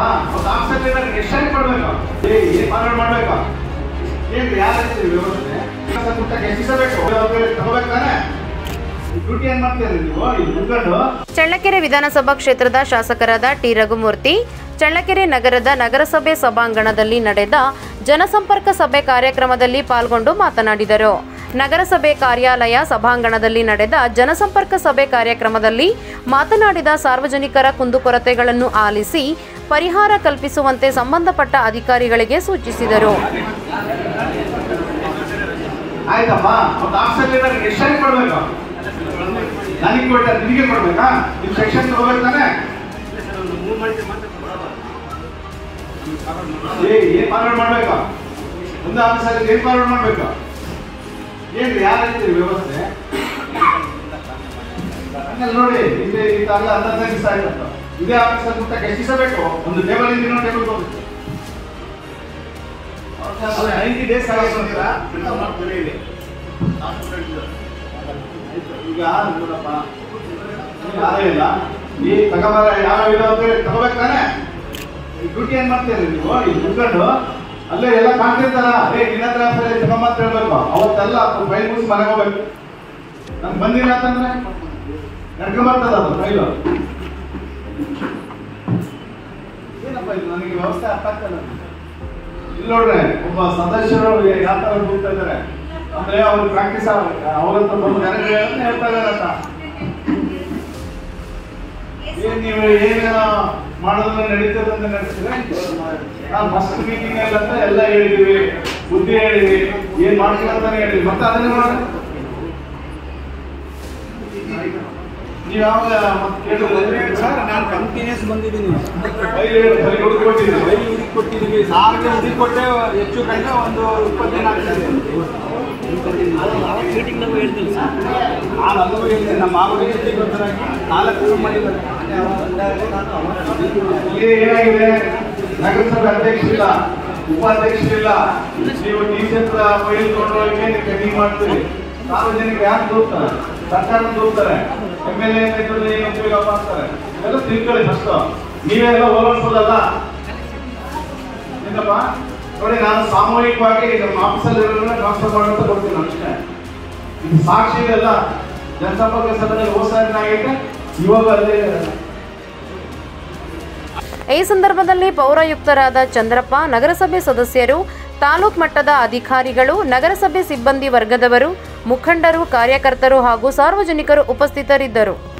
ಒಂದು ಆಫೀಸಲ್ಲಿ ಎಷ್ಟು ಮಾಡ್ಬೇಕು ಏ ಏನ್ ಮಾರಾಟ ಮಾಡ್ಬೇಕು ಏನ್ ಯಾರ ವ್ಯವಸ್ಥೆ ಕೆಲಸ ಕೊಟ್ಟಾಗ ಎಷ್ಟು ದಿವಸ ಬೇಕು ತಗೋಬೇಕು ತಾನೆ ಡ್ಯೂಟಿ ಏನ್ ಮಾಡ್ತೀರಿ ನೀವು ಇಲ್ಲಿ ಮುಂದ್ಗಂಡು ಚಳ್ಳಕೆರೆ ವಿಧಾನಸಭಾ ಕ್ಷೇತ್ರದ ಶಾಸಕರಾದ ಟಿ ರಘುಮೂರ್ತಿ ಚಳ್ಳಕೆರೆ ನಗರದ ನಗರಸಭೆ ಸಭಾಂಗಣದಲ್ಲಿ ನಡೆದ ಜನಸಂಪರ್ಕ ಸಭೆ ಕಾರ್ಯಕ್ರಮದಲ್ಲಿ ಪಾಲ್ಗೊಂಡು ಮಾತನಾಡಿದರು ನಗರಸಭೆ ಕಾರ್ಯಾಲಯ ಸಭಾಂಗಣದಲ್ಲಿ ನಡೆದ ಜನಸಂಪರ್ಕ ಸಭೆ ಕಾರ್ಯಕ್ರಮದಲ್ಲಿ ಮಾತನಾಡಿದ ಸಾರ್ವಜನಿಕರ ಕುಂದುಕೊರತೆಗಳನ್ನು ಆಲಿಸಿ ಪರಿಹಾರ ಕಲ್ಪಿಸುವಂತೆ ಸಂಬಂಧಪಟ್ಟ ಅಧಿಕಾರಿಗಳಿಗೆ ಸೂಚಿಸಿದರು ಆಯ್ತಪ್ಪ ಒಂದು ಆಫೀಸಲ್ಲಿ ಎಷ್ಟು ಕೊಡ್ಬೇಕು ನನಗೆ ಕೊಟ್ಟ ನಿಮಗೆ ಕೊಡ್ಬೇಕಾ ನೀವು ಸೆಕ್ಷನ್ ತಗೋಬೇಕು ತಾನೆ ಏ ಏನ್ ಫಾರ್ವರ್ಡ್ ಮಾಡ್ಬೇಕಾ ಒಂದು ಆಫೀಸಲ್ಲಿ ಏನ್ ಫಾರ್ವರ್ಡ್ ಮಾಡ್ಬೇಕಾ ಏನ್ ಯಾರ ವ್ಯವಸ್ಥೆ ಹಂಗಲ್ಲ ನೋಡಿ ಇಲ್ಲಿ ಈ ತರ ಅರ್ಧ ದಿವಸ ಆಯ್ತಂತ ಇದೇ ಆಫೀಸಲ್ಲಿ ಮುಟ್ಟಕ್ಕೆ ಎಷ್ಟು ದಿವಸ ಬೇಕು ಒಂದು ಟೇಬಲ್ ಇಂದ ಇನ್ನೊಂದು ಟೇಬಲ್ ಹೋಗುತ್ತೆ ನೈಂಟಿ ಡೇಸ್ ಆಗಿರ್ತೀರಾ ಈಗ ನೋಡಪ್ಪ ಯಾರೇ ಇಲ್ಲ ಈ ತಗೋಬಾರ ಯಾವ ಇಲ್ಲ ಅಂದ್ರೆ ತಗೋಬೇಕು ತಾನೆ ಡ್ಯೂಟಿ ಏನ್ ಮಾಡ್ತೀರಿ ನೀವು ಇಲ್ಲಿ ಮುಂದ್ಗಂಡು ಅಲ್ಲೇ ಎಲ್ಲ ಕಾಣ್ತಿರ್ತಾರ ಏ ನಿನ್ನ ಹತ್ರ ಸರಿ ತಗೊಂಬಂತ ಹೇಳ್ಬೇಕು ಅವತ್ತೆಲ್ಲ ಫೈಲ್ ಮುಗಿಸಿ ಮನೆಗೆ ಹೋಗ್ಬೇಕು ನಮ್ಗೆ ಬಂದಿಲ್ಲ ಅಂತಂದ್ರೆ ನಡ್ಕೊಂಬರ್ತದ ಅದು ಫೈಲು ಏನಪ್ಪ ಇದು ನನಗೆ ವ್ಯವಸ್ಥೆ ಅರ್ಥ ಆಗ್ತಲ್ಲ ಇಲ್ಲಿ ನೋಡ್ರಿ ಒಬ್ಬ ಸದಸ್ಯರು ಯಾವ ತರ ಹೋಗ್ತಾ ಇದಾರೆ ಅಂದ್ರೆ ಅವ್ರು ಪ್ರಾಕ್ಟೀಸ್ ಅವ್ರ ಹತ್ರ ಬಂದು ನನಗೆ ಹೇಳ್ತಾ ಇದಾರೆ ಅಂತ ಏನ್ ನೀವು ಏನ್ ಮಾಡೋದನ್ನ ನಡೀತದೆ ಅಂತ ನಡೆಸಿದ್ರೆ ನಾವು ಫಸ್ಟ್ ಮೀಟಿಂಗ್ ಅಲ್ಲಿ ಅಂತ ಎಲ್ಲ ಹೇಳಿದೀವಿ ಬುದ್ಧಿ ಹೇಳಿದ್ವಿ ಏನ್ ಮಾಡ್ತೀವಿ ಅಂತಾನೆ ಹೇಳಿದ್ವಿ ಮತ್ತೆ ಅದನ್ನೇ ಮಾಡೋಣ ನೀವು ಯಾವಾಗ ಮತ್ತೆ ಕೇಳಿದ್ರೆ ಸರ್ ನಾನು ಕಂಟಿನ್ಯೂಸ್ ಬಂದಿದ್ದೀನಿ ಫೈಲ್ ಫೈಲ್ ಹುಡುಕಿ ಕೊಟ್ಟಿದ್ದೀವಿ ಬೈಲ್ ಇದಕ್ಕೆ ಕೊಟ್ಟಿದ್ದೀವಿ ಸಾವಿರ ಇದಕ್ಕೆ ಕೊಟ್ಟೆ ಹೆಚ್ಚು ಕಡಿಮೆ ಒಂದು ಇಪ್ಪತ್ತು ದಿನ ಆಗ್ತದೆ ಮೀಟಿಂಗ್ನಾಗೂ ಹೇಳ್ತೀನಿ ಸರ್ ನಾನು ಅಲ್ಲೂ ಹೇಳಿದೆ ನಮ್ಮ ಮಾವ ಜೊತೆಗೆ ಒಂಥರ ನಾಲ್ಕು ರೂಮ್ ಮಾಡಿದ್ದಾರೆ ಇಲ್ಲಿ ಏನಾಗಿದೆ ನಗರಸಭೆ ಅಧ್ಯಕ್ಷರಿಲ್ಲ ಉಪಾಧ್ಯಕ್ಷರಿಲ್ಲ ನೀವು ಟೀಚರ್ ಫೈಲ್ ತಗೊಂಡೋಗಿ ನೀವು ಕಟಿಂಗ್ ಮಾಡ್ತೀರಿ ಸಾರ್ವಜನಿಕರು ಯಾರು ದೂರ್ತಾರೆ ಸರ್ಕಾರ ದೂರ್ತಾರೆ ಎಮ್ ಎಲ್ ಎ ಏನು ಉಪಯೋಗ ಮಾಡ್ತಾರೆ ಎಲ್ಲ ತಿಳ್ಕೊಳ್ಳಿ ಫಸ್ಟ್ ನೀವೆಲ್ಲ ಹೋಲಿಸ್ಬೋದಲ್ಲ ಏನಪ್ಪ ನೋಡಿ ನಾನು ಸಾಮೂಹಿಕವಾಗಿ ನಮ್ಮ ಆಫೀಸಲ್ಲಿ ಟ್ರಾನ್ಸ್ಫರ್ ಮಾಡೋಂತ ಕೊಡ್ತೀನಿ ಅಷ್ಟೇ ಇದು ಸಾಕ್ಷಿ ಇದೆಲ್ಲ ಜನಸಂಪರ್ಕ ಸಭೆಯಲ್ಲಿ ಹೋದ ಸಾರಿ ಆಗೈತೆ ಇವಾಗ ಅಲ್ಲೇ ಈ ಸಂದರ್ಭದಲ್ಲಿ ಪೌರಾಯುಕ್ತರಾದ ಚಂದ್ರಪ್ಪ ನಗರಸಭೆ ಸದಸ್ಯರು ತಾಲೂಕ್ ಮಟ್ಟದ ಅಧಿಕಾರಿಗಳು ನಗರಸಭೆ ಸಿಬ್ಬಂದಿ ವರ್ಗದವರು ಮುಖಂಡರು ಕಾರ್ಯಕರ್ತರು ಹಾಗೂ ಸಾರ್ವಜನಿಕರು ಉಪಸ್ಥಿತರಿದ್ದರು